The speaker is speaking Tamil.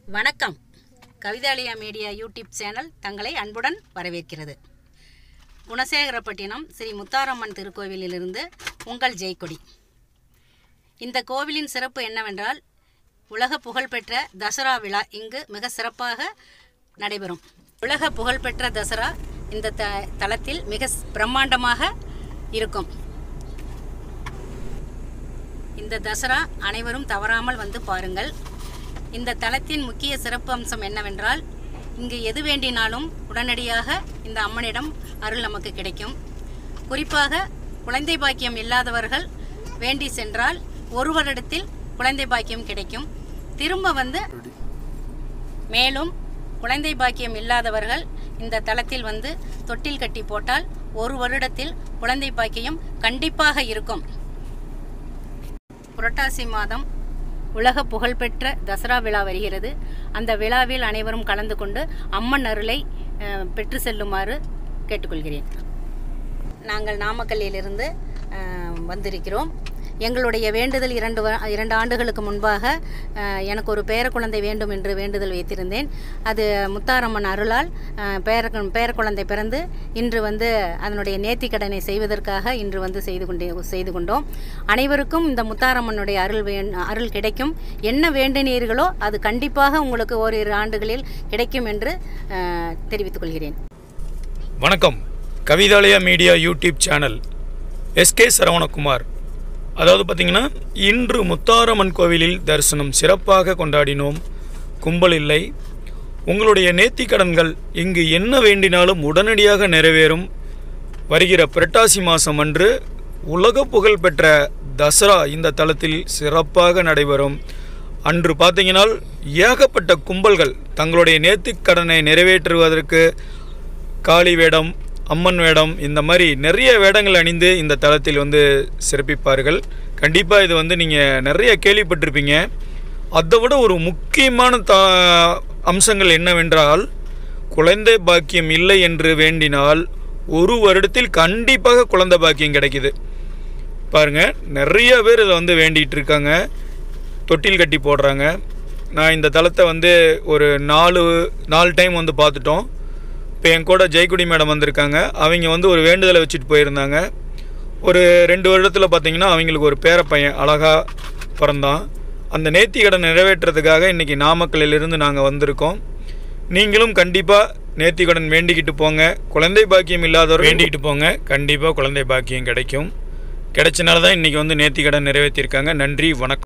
வணக்கம் கவிதாலயா மீடியா யூடியூப் சேனல் தங்களை அன்புடன் வரவேற்கிறது குணசேகரப்பட்டினம் ஸ்ரீ முத்தாரம்மன் திருக்கோவிலிலிருந்து உங்கள் ஜெய்கொடி இந்த கோவிலின் சிறப்பு என்னவென்றால் உலக புகழ்பெற்ற தசரா விழா இங்கு மிக சிறப்பாக நடைபெறும் உலக புகழ்பெற்ற தசரா இந்த த தலத்தில் மிக ஸ்- பிரம்மாண்டமாக இருக்கும் இந்த தசரா அனைவரும் தவறாமல் வந்து பாருங்கள் இந்த தலத்தின் முக்கிய சிறப்பு அம்சம் என்னவென்றால் இங்கு எது வேண்டினாலும் உடனடியாக இந்த அம்மனிடம் அருள் நமக்கு கிடைக்கும் குறிப்பாக குழந்தை பாக்கியம் இல்லாதவர்கள் வேண்டி சென்றால் ஒரு வருடத்தில் குழந்தை பாக்கியம் கிடைக்கும் திரும்ப வந்து மேலும் குழந்தை பாக்கியம் இல்லாதவர்கள் இந்த தளத்தில் வந்து தொட்டில் கட்டி போட்டால் ஒரு வருடத்தில் குழந்தை பாக்கியம் கண்டிப்பாக இருக்கும் புரட்டாசி மாதம் உலக புகழ்பெற்ற தசரா விழா வருகிறது அந்த விழாவில் அனைவரும் கலந்து கொண்டு அம்மன் அருளை அஹ், பெற்று செல்லுமாறு கேட்டுக்கொள்கிறேன் நாங்கள் நாமக்கல்லிலிருந்து அஹ், வந்திருக்கிறோம் எங்களுடைய வேண்டுதல் இரண்டு வ- இரண்டு ஆண்டுகளுக்கு முன்பாக அஹ், எனக்கு ஒரு பேர குழந்தை வேண்டும் என்று வேண்டுதல் வைத்திருந்தேன் அது முத்தாரம்மன் அருளால் அஹ், பேர பேர குழந்தை பிறந்து இன்று வந்து அதனுடைய நேர்த்திக்கடனை செய்வதற்காக இன்று வந்து செய்து கொண்டே செய்து கொண்டோம் அனைவருக்கும் இந்த முத்தாரம்மனுடைய அருள் வேண் அருள் கிடைக்கும் என்ன வேண்டினீர்களோ அது கண்டிப்பாக உங்களுக்கு ஓரிரு ஆண்டுகளில் கிடைக்கும் என்று அஹ், தெரிவித்துக் கொள்கிறேன் வணக்கம் Kavithalaya media YouTube channel S K Saravanakumar அதாவது பார்த்திங்கன்னா இன்று முத்தாரம்மன் கோவிலில் தரிசனம் சிறப்பாக கொண்டாடினோம் கும்பல் இல்லை உங்களுடைய நேர்த்திக்கடன்கள் இங்கு என்ன வேண்டினாலும் உடனடியாக நிறைவேறும் வருகிற புரட்டாசி மாதம் அன்று உலக புகழ் பெற்ற தசரா இந்த தலத்தில் சிறப்பாக நடைபெறும் அன்று பார்த்தீங்கன்னா ஏகப்பட்ட கும்பல்கள் தங்களுடைய நேர்த்திக்கடனை நிறைவேற்றுவதற்கு காளி வேடம் அம்மன் வேடம் இந்த மாதிரி நிறைய வேடங்கள் அணிந்து இந்த தளத்தில் வந்து சிறப்பிப்பார்கள் கண்டிப்பாக இது வந்து நீங்கள் நிறைய கேள்விப்பட்டிருப்பீங்க அதை விட ஒரு முக்கியமான தா அம்சங்கள் என்னவென்றால் குழந்தை பாக்கியம் இல்லை என்று வேண்டினால் ஒரு வருடத்தில் கண்டிப்பாக குழந்தை பாக்கியம் கிடைக்குது பாருங்க நிறைய பேர் இதை வந்து வேண்டிகிட்டு இருக்காங்க தொட்டில் கட்டி போடுறாங்க நான் இந்த தளத்தை வந்து ஒரு நாலு நாலு டைம் வந்து பார்த்துட்டோம் இப்போ என் கூட ஜெயக்குடி மேடம் வந்திருக்காங்க அவங்க வந்து ஒரு வேண்டுதலை வச்சுட்டு போயிருந்தாங்க ஒரு ரெண்டு வருடத்தில் பார்த்தீங்கன்னா அவங்களுக்கு ஒரு பேரப்பையன் அழகாக பிறந்தான் அந்த நேர்த்திக்கடன் நிறைவேற்றுறதுக்காக இன்றைக்கி நாமக்கல்லிலிருந்து நாங்கள் வந்திருக்கோம் நீங்களும் கண்டிப்பாக நேர்த்திக்கடன் வேண்டிக்கிட்டு போங்க குழந்தை பாக்கியம் இல்லாதவர் வேண்டிக்கிட்டு போங்க கண்டிப்பாக குழந்தை பாக்கியம் கிடைக்கும் கிடைச்சனால தான் இன்றைக்கி வந்து நேர்த்திக்கடன் நிறைவேற்றியிருக்காங்க நன்றி வணக்கம்